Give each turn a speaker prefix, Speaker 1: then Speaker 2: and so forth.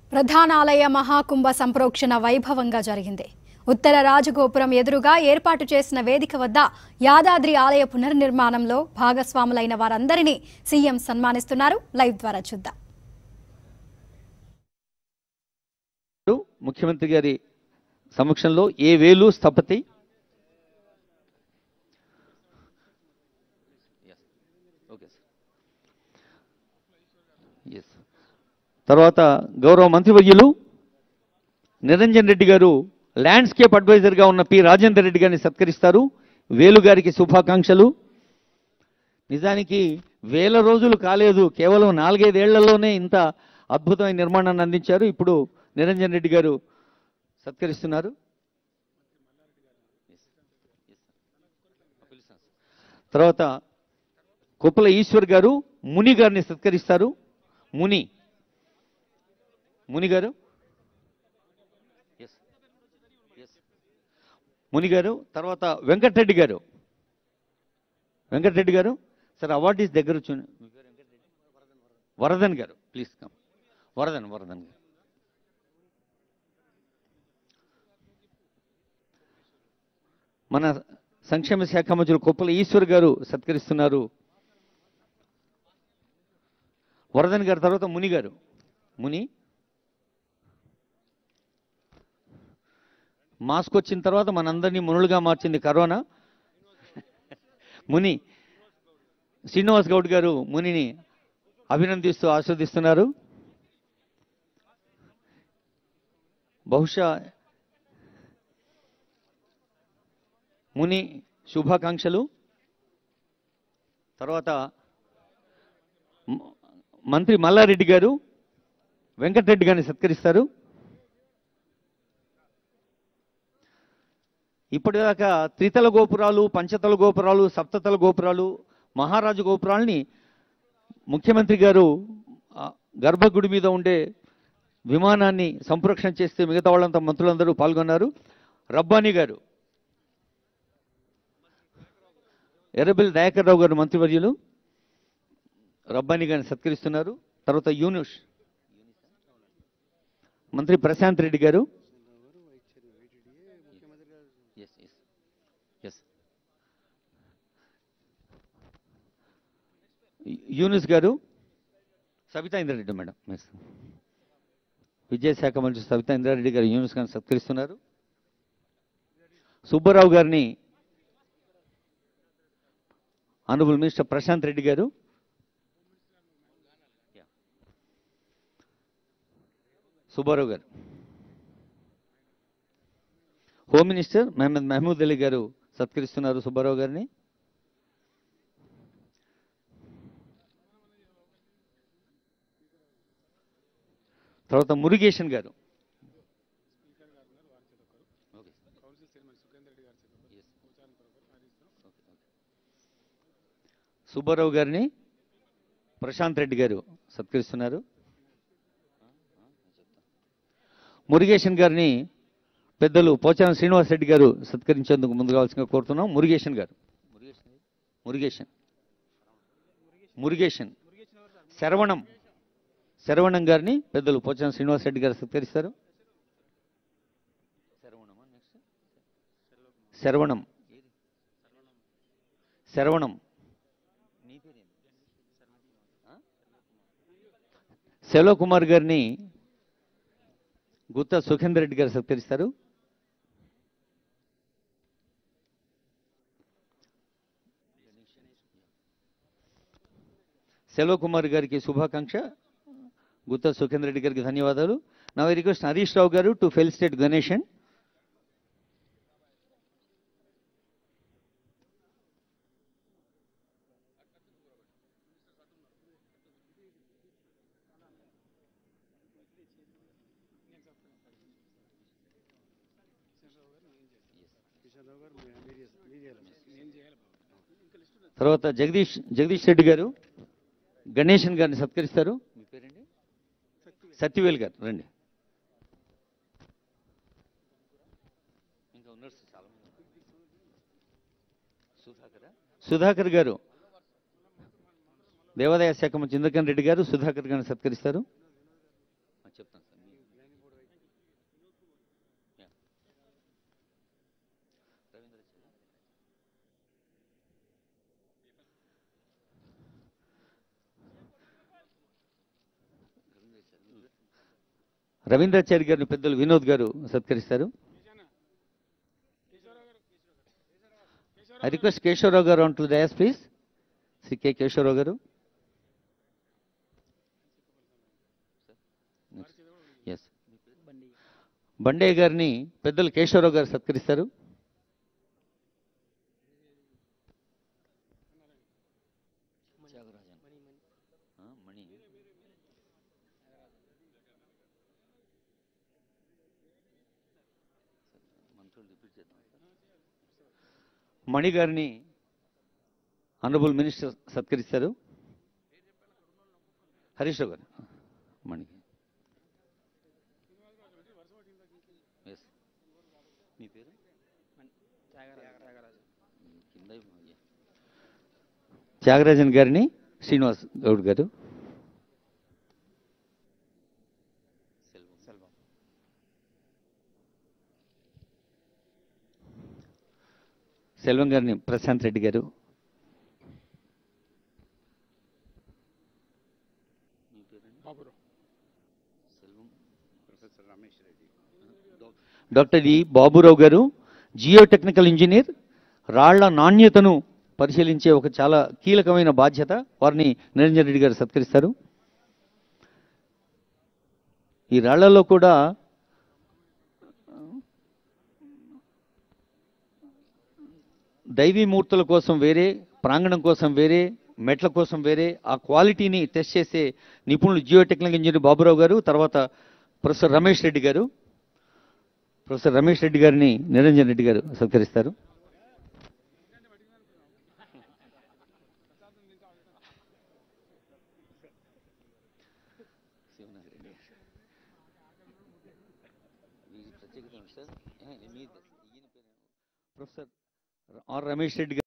Speaker 1: ప్రధానాలయ మహాకుంభ సంప్రోక్షణ వైభవంగా జరిగింది ఉత్తర రాజగోపురం ఎదురుగా ఏర్పాటు చేసిన వేదిక వద్ద యాదాద్రి ఆలయ పునర్నిర్మాణంలో భాగస్వాములైన వారందరినీ సీఎం సన్మానిస్తున్నారు లైవ్ ద్వారా చూద్దాం
Speaker 2: ముఖ్యమంత్రి గారి సమక్షంలో ఏ వేలు స్థపతి తర్వాత గౌరవ మంత్రివర్యులు నిరంజన్ రెడ్డి గారు ల్యాండ్స్కేప్ అడ్వైజర్గా ఉన్న పి రాజేందర్ రెడ్డి గారిని సత్కరిస్తారు వేలు గారికి శుభాకాంక్షలు నిజానికి వేల రోజులు కాలేదు కేవలం నాలుగైదేళ్లలోనే ఇంత అద్భుతమైన నిర్మాణాన్ని అందించారు ఇప్పుడు నిరంజన్ రెడ్డి గారు సత్కరిస్తున్నారు తర్వాత కుప్పల ఈశ్వర్ గారు ముని గారిని సత్కరిస్తారు ముని ముని గారు ముని గారు తర్వాత వెంకటరెడ్డి గారు వెంకటరెడ్డి గారు సార్ అవార్డు ఈస్ దగ్గర వచ్చి వరదన్ గారు ప్లీజ్ కమ్ వరదన్ వరదన్ గారు మన సంక్షేమ శాఖ మంత్రులు కొప్పల ఈశ్వర్ గారు సత్కరిస్తున్నారు వరదన్ గారి తర్వాత ముని గారు ముని మాస్క్ వచ్చిన తర్వాత మనందరినీ మునులుగా మార్చింది కరోనా ముని శ్రీనివాస్ గౌడ్ గారు మునిని అభినందిస్తూ ఆస్వాదిస్తున్నారు బహుశా ముని శుభాకాంక్షలు తర్వాత మ- మంత్రి మల్లారెడ్డి గారు వెంకటరెడ్డి గారిని సత్కరిస్తారు ఇప్పటిదాకా త్రితల గోపురాలు పంచతల గోపురాలు సప్తతల గోపురాలు మహారాజు గోపురాల్ని ముఖ్యమంత్రి గారు ఆ, గర్భగుడి మీద ఉండే విమానాన్ని సంప్రోక్షణ చేస్తే మిగతా వాళ్ళంతా మంత్రులందరూ పాల్గొన్నారు రబ్బానీ గారు ఎర్రబెల్లి దయాకర్ రావు గారు మంత్రివర్యులు రబ్బానీ గారిని సత్కరిస్తున్నారు తర్వాత యూనుష్ మంత్రి ప్రశాంత్ రెడ్డి గారు యూనుస్ గారు సబితా ఇంద్రారెడ్డి మేడం Yes. విద్యాశాఖ మంత్రి సబితా ఇంద్రారెడ్డి గారు యూనుస్ గారిని సత్కరిస్తున్నారు సుబ్బారావు గారిని ఆనరబుల్ మినిస్టర్ ప్రశాంత్ రెడ్డి గారు సుబ్బారావు గారు హోమ్ మినిస్టర్ మహమ్మద్ మహమూద్ అలీ గారు సత్కరిస్తున్నారు సుబ్బారావు గారిని తర్వాత మురుగేషన్ గారు సుబ్బారావు గారిని ప్రశాంత్ రెడ్డి గారు సత్కరిస్తున్నారు మురుగేషన్ గారిని పెద్దలు పోచారం శ్రీనివాస్ రెడ్డి గారు సత్కరించేందుకు ముందు కావాల్సిందిగా కోరుతున్నాం మురుగేషన్ గారు మురుగేషన్ మురుగేషన్ శరవణం శరవణం గారిని పెద్దలు పోచారం శ్రీనివాస్ రెడ్డి గారు సత్కరిస్తారు శరవణం శరవణం సెలవ్ కుమార్ గారిని గుత్తా సుఖేందర్ రెడ్డి గారు సత్కరిస్తారు సెలవ్ కుమార్ గారికి శుభాకాంక్ష గుత్తా సుఖేందర్ రెడ్డి గారికి ధన్యవాదాలు నా రిక్వెస్ట్ హరీష్ రావు గారు టు ఫెలిసిటేట్ గణేషన్ తర్వాత జగదీష్ జగదీష్ రెడ్డి గారు గణేషన్ గారిని సత్కరిస్తారు మీ పేరండి సత్యవేల్ గారు రండి ఇంకా ఉన్నారు చాలా మంది. సుధాకరా సుధాకర్ గారు దేవాదాయ శాఖ మంత్రి ఇంద్రకరణ్ రెడ్డి గారు సుధాకర్ గారిని సత్కరిస్తారు ఆ, చెప్తాను సార్ మీ- రవీంద్రాచారి గారిని పెద్దలు వినోద్ గారు సత్కరిస్తారు ఐ రిక్వెస్ట్ కేశవరావు గారు on to dais please Shri K Keshavarao గారు ఎస్ బండయ్య గారిని పెద్దలు కేశవరావు గారు సత్కరిస్తారు మణి గారిని ఆనరబుల్ మినిస్టర్ సత్కరిస్తారు హరీష్ రావు గారు మణి Yes. మీ పేరు కింద ఇవ్వండి. త్యాగరాజన్ గారిని శ్రీనివాస్ గౌడ్ గారు సెల్వం గారిని ప్రశాంత్ రెడ్డి గారు డాక్టర్ ఈ బాబురావు గారు జియో టెక్నికల్ ఇంజనీర్ రాళ్ల నాణ్యతను పరిశీలించే ఒక చాలా కీలకమైన బాధ్యత వారిని నిరంజన్ రెడ్డి గారు సత్కరిస్తారు ఈ రాళ్లలో కూడా దైవీ మూర్తుల కోసం వేరే ప్రాంగణం కోసం వేరే మెట్ల కోసం వేరే ఆ క్వాలిటీని టెస్ట్ చేసే నిపుణులు జియో టెక్నికల్ ఇంజనీర్ బాబురావు గారు తర్వాత ప్రొఫెసర్ రమేష్ రెడ్డి గారు ప్రొఫెసర్ రమేష్ రెడ్డి గారిని నిరంజన్ రెడ్డి గారు సత్కరిస్తారు ప్రొఫెసర్ ఆర్ రమేష్ రెడ్డి గారు